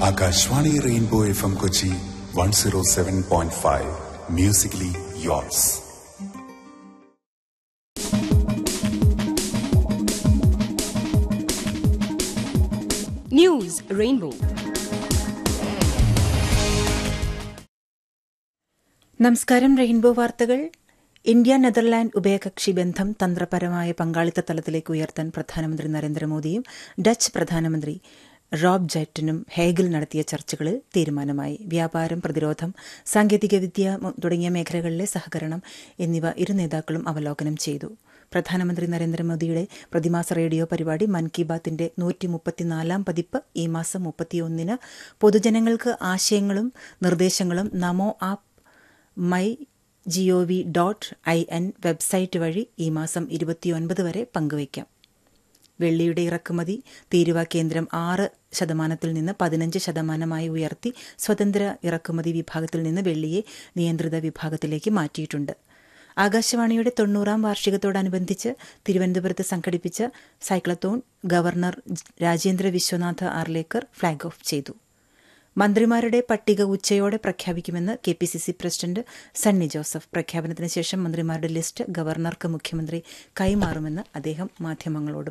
Akashvani rainbow F M Kochi one zero seven point five musically yours News Rainbow. നമസ്കാരം rainbow വാർത്തകൾ India Netherland ഉഭയകക്ഷി ബന്ധം തന്ത്രപരമായ പങ്കാളിത്ത തലത്തിലേക്ക് ഉയർത്താൻ പ്രധാനമന്ത്രി നരേന്ദ്രമോദിയും ഡച്ച് പ്രധാനമന്ത്രി റോബ് ജെറ്റനും ഹേഗിൽ നടത്തിയ ചർച്ചകളിൽ തീരുമാനമായി വ്യാപാരം പ്രതിരോധം സാങ്കേതികവിദ്യ മു- തുടങ്ങിയ മേഖലകളിലെ സഹകരണം എന്നിവ ഇരു നേതാക്കളും അവലോകനം ചെയ്തു പ്രധാനമന്ത്രി നരേന്ദ്രമോദിയുടെ പ്രതിമാസ റേഡിയോ പരിപാടി മൻ കി ബാത്തിന്റെ നൂറ്റി മുപ്പത്തിനാലാം പതിപ്പ് ഈ മാസം മുപ്പത്തിയൊന്നിന് പൊതുജനങ്ങൾക്ക് ആശയങ്ങളും നിർദ്ദേശങ്ങളും Namo app my G O V dot I N website വഴി ഈ മാസം ഇരുപത്തിയൊൻപത് വരെ പങ്കുവയ്ക്കാം വെള്ളിയുടെ ഇറക്കുമതി തീരുവ കേന്ദ്രം ആറ് ശതമാനത്തിൽ നിന്ന് പതിനഞ്ച് ശതമാനമായി ഉയർത്തി സ്വതന്ത്ര ഇറക്കുമതി വിഭാഗത്തിൽ നിന്ന് വെള്ളിയെ നിയന്ത്രിത വിഭാഗത്തിലേക്ക് മാറ്റിയിട്ടുണ്ട് ആകാശവാണിയുടെ തൊണ്ണൂറാം വാർഷികത്തോടനുബന്ധിച്ച് തിരുവനന്തപുരത്ത് സംഘടിപ്പിച്ച cyclathon governor Rajendra Vishwanath Arlekar flag off ചെയ്തു മന്ത്രിമാരുടെ പട്ടിക ഉച്ചയോടെ പ്രഖ്യാപിക്കുമെന്ന് K P C C president Sunny Joseph പ്രഖ്യാപനത്തിന് ശേഷം മന്ത്രിമാരുടെ ലിസ്റ്റ് ഗവർണർക്ക് മുഖ്യമന്ത്രി കൈമാറുമെന്ന് അദ്ദേഹം മാധ്യമങ്ങളോട്